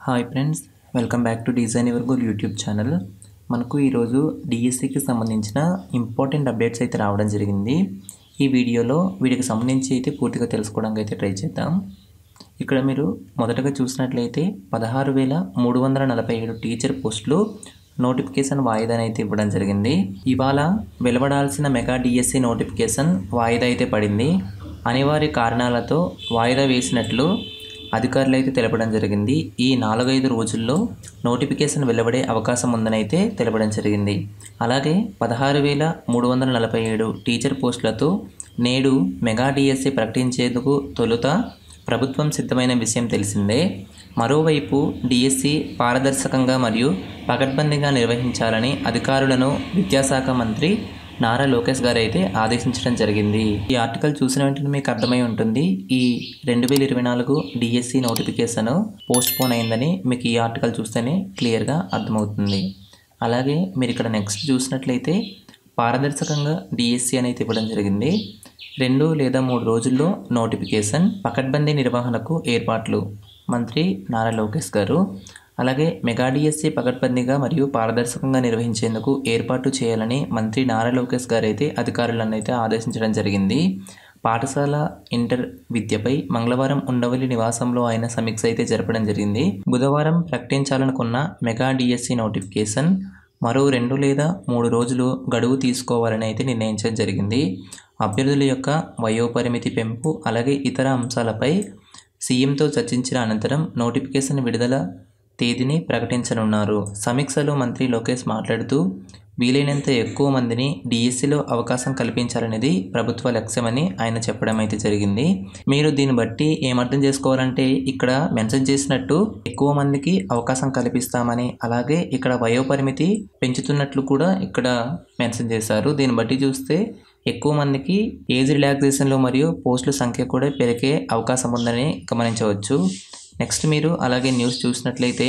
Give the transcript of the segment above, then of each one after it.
hi friends welcome back to design your goal YouTube channel మనకు ఈరోజు డిఎస్సికి సంబంధించిన ఇంపార్టెంట్ అప్డేట్స్ అయితే రావడం జరిగింది ఈ వీడియోలో వీటికి సంబంధించి అయితే పూర్తిగా తెలుసుకోవడానికి అయితే ట్రై చేద్దాం ఇక్కడ మీరు మొదటగా చూసినట్లయితే పదహారు వేల మూడు వందల నలభై ఏడు టీచర్ పోస్టులు నోటిఫికేషన్ వాయిదాని అయితే ఇవ్వడం జరిగింది ఇవాళ వెలువడాల్సిన మెగా డిఎస్సి నోటిఫికేషన్ వాయిదా అయితే పడింది అనివార్య కారణాలతో వాయిదా వేసినట్లు అధికారులు అయితే తెలపడం జరిగింది ఈ నాలుగైదు రోజుల్లో నోటిఫికేషన్ వెలువడే అవకాశం ఉందని అయితే తెలపడం జరిగింది అలాగే పదహారు వేల మూడు వందల నలభై ఏడు టీచర్ పోస్టులతో నేడు మెగా డిఎస్సి ప్రకటించేందుకు తొలుత ప్రభుత్వం సిద్ధమైన విషయం తెలిసిందే మరోవైపు డిఎస్సి పారదర్శకంగా మరియు పకడ్బందీగా నిర్వహించాలని అధికారులను విద్యాశాఖ మంత్రి నారా లోకేష్ గారు అయితే ఆదేశించడం జరిగింది ఈ ఆర్టికల్ చూసిన వెంటనే మీకు అర్థమై ఉంటుంది ఈ రెండు వేల ఇరవై నాలుగు డిఎస్సి నోటిఫికేషన్ పోస్ట్ పోన్ అయిందని మీకు ఈ ఆర్టికల్ చూస్తేనే క్లియర్గా అర్థమవుతుంది అలాగే మీరు ఇక్కడ నెక్స్ట్ చూసినట్లయితే పారదర్శకంగా డిఎస్సి అనేది ఇవ్వడం జరిగింది రెండు లేదా మూడు రోజుల్లో నోటిఫికేషన్ పకడ్బందీ నిర్వహణకు ఏర్పాట్లు మంత్రి నారా లోకేష్ గారు అలాగే మెగా డిఎస్సి పకడ్బందీగా మరియు పారదర్శకంగా నిర్వహించేందుకు ఏర్పాటు చేయాలని మంత్రి నారా లోకేష్ గారు అయితే అధికారులను అయితే ఆదేశించడం జరిగింది పాఠశాల ఇంటర్ విద్యపై మంగళవారం ఉండవల్లి నివాసంలో ఆయన సమీక్ష అయితే జరపడం జరిగింది బుధవారం ప్రకటించాలనుకున్న మెగా డిఎస్సి నోటిఫికేషన్ మరో రెండు లేదా మూడు రోజులు గడువు తీసుకోవాలని అయితే నిర్ణయించడం జరిగింది అభ్యర్థుల యొక్క వయోపరిమితి పెంపు అలాగే ఇతర అంశాలపై సీఎంతో చర్చించిన అనంతరం నోటిఫికేషన్ విడుదల తేదీని ప్రకటించనున్నారు సమీక్షలో మంత్రి లోకేష్ మాట్లాడుతూ వీలైనంత ఎక్కువ మందిని డిఎస్సిలో అవకాశం కల్పించాలనేది ప్రభుత్వ లక్ష్యమని ఆయన చెప్పడం అయితే జరిగింది మీరు దీన్ని బట్టి ఏమర్థం చేసుకోవాలంటే ఇక్కడ మెన్షన్ చేసినట్టు ఎక్కువ మందికి అవకాశం కల్పిస్తామని అలాగే ఇక్కడ వయోపరిమితి పెంచుతున్నట్లు కూడా ఇక్కడ మెన్షన్ చేశారు దీన్ని బట్టి చూస్తే ఎక్కువ మందికి ఏజ్ రిలాక్సేషన్లో మరియు పోస్టుల సంఖ్య కూడా పెరిగే అవకాశం ఉందని గమనించవచ్చు నెక్స్ట్ మీరు అలాగే న్యూస్ చూసినట్లయితే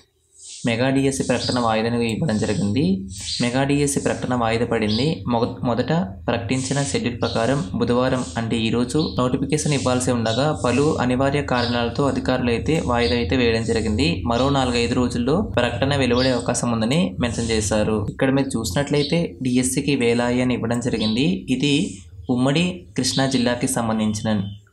మెగా డిఎస్సి ప్రకటన వాయిదాను ఇవ్వడం జరిగింది మెగా డిఎస్సి ప్రకటన వాయిదా పడింది మొగ మొదట ప్రకటించిన షెడ్యూల్ ప్రకారం బుధవారం అంటే ఈరోజు నోటిఫికేషన్ ఇవ్వాల్సి ఉండగా పలు అనివార్య కారణాలతో అధికారులు అయితే వాయిదా అయితే వేయడం జరిగింది మరో నాలుగైదు రోజుల్లో ప్రకటన వెలువడే అవకాశం ఉందని మెన్షన్ చేశారు ఇక్కడ మీరు చూసినట్లయితే డిఎస్సికి వేలాయి అని ఇవ్వడం జరిగింది ఇది ఉమ్మడి కృష్ణా జిల్లాకి సంబంధించిన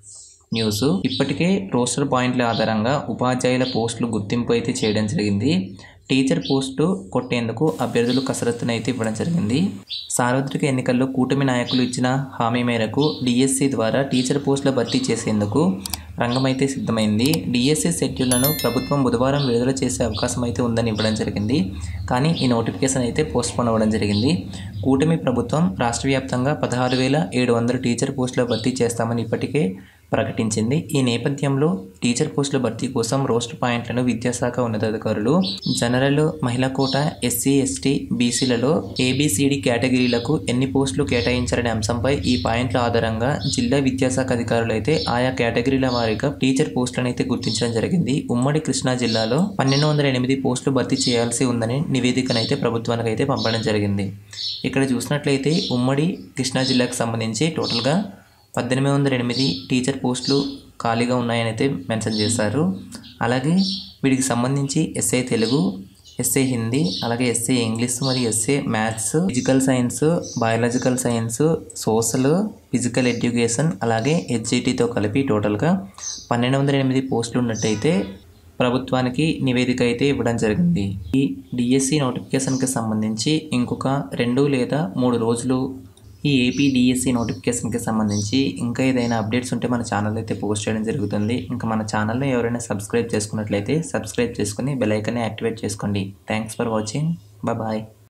న్యూస్ ఇప్పటికే రోస్టర్ పాయింట్ల ఆధారంగా ఉపాధ్యాయుల పోస్టులు గుర్తింపు అయితే చేయడం జరిగింది టీచర్ పోస్టు కొట్టేందుకు అభ్యర్థులు కసరత్తును అయితే ఇవ్వడం జరిగింది సార్వత్రిక ఎన్నికల్లో కూటమి నాయకులు ఇచ్చిన హామీ మేరకు డిఎస్సి ద్వారా టీచర్ పోస్టుల భర్తీ చేసేందుకు రంగమైతే సిద్ధమైంది డిఎస్సి షెడ్యూళ్లను ప్రభుత్వం బుధవారం విడుదల చేసే అవకాశం అయితే ఉందని ఇవ్వడం జరిగింది కానీ ఈ నోటిఫికేషన్ అయితే పోస్ట్పోన్ అవ్వడం జరిగింది కూటమి ప్రభుత్వం రాష్ట్ర వ్యాప్తంగా పదహారు వేల ఏడు వందల టీచర్ పోస్టుల భర్తీ చేస్తామని ఇప్పటికే ప్రకటించింది ఈ నేపథ్యంలో టీచర్ పోస్టుల భర్తీ కోసం రోస్టర్ పాయింట్లను విద్యాశాఖ ఉన్నతాధికారులు జనరల్ మహిళా కోట ఎస్సీ ఎస్టీ బీసీలలో ఏబిసిడి కేటగిరీలకు ఎన్ని పోస్టులు కేటాయించాలనే అంశంపై ఈ పాయింట్ల ఆధారంగా జిల్లా విద్యాశాఖ అధికారులు అయితే ఆయా కేటగిరీల వారీగా టీచర్ పోస్టులను అయితే గుర్తించడం జరిగింది ఉమ్మడి కృష్ణా జిల్లాలో పన్నెండు వందల ఎనిమిది పోస్టులు భర్తీ చేయాల్సి ఉందని నివేదికనైతే ప్రభుత్వానికి అయితే పంపడం జరిగింది ఇక్కడ చూసినట్లయితే ఉమ్మడి కృష్ణా జిల్లాకు సంబంధించి టోటల్గా పద్దెనిమిది వందల ఎనిమిది టీచర్ పోస్టులు ఖాళీగా ఉన్నాయని అయితే మెన్షన్ చేశారు అలాగే వీటికి సంబంధించి ఎస్ఐ తెలుగు ఎస్ఏ హిందీ అలాగే ఎస్ఏ ఇంగ్లీష్ మరియు SA maths physical science biological science social physical education అలాగే హెచ్జిటితో కలిపి టోటల్గా పన్నెండు వందల ఎనిమిది పోస్టులు ఉన్నట్టయితే ప్రభుత్వానికి నివేదిక అయితే ఇవ్వడం జరిగింది ఈ డిఎస్సి నోటిఫికేషన్కి సంబంధించి ఇంకొక రెండు లేదా మూడు రోజులు ఈ ఏపీ డిఎస్సి నోటిఫికేషన్కి సంబంధించి ఇంకా ఏదైనా అప్డేట్స్ ఉంటే మన ఛానల్ అయితే పోస్ట్ చేయడం జరుగుతుంది ఇంకా మన ఛానల్లో ఎవరైనా సబ్స్క్రైబ్ చేసుకున్నట్లయితే సబ్స్క్రైబ్ చేసుకుని బెల్ ఐకాన్ని యాక్టివేట్ చేసుకోండి థ్యాంక్స్ ఫర్ వాచింగ్ బాయ్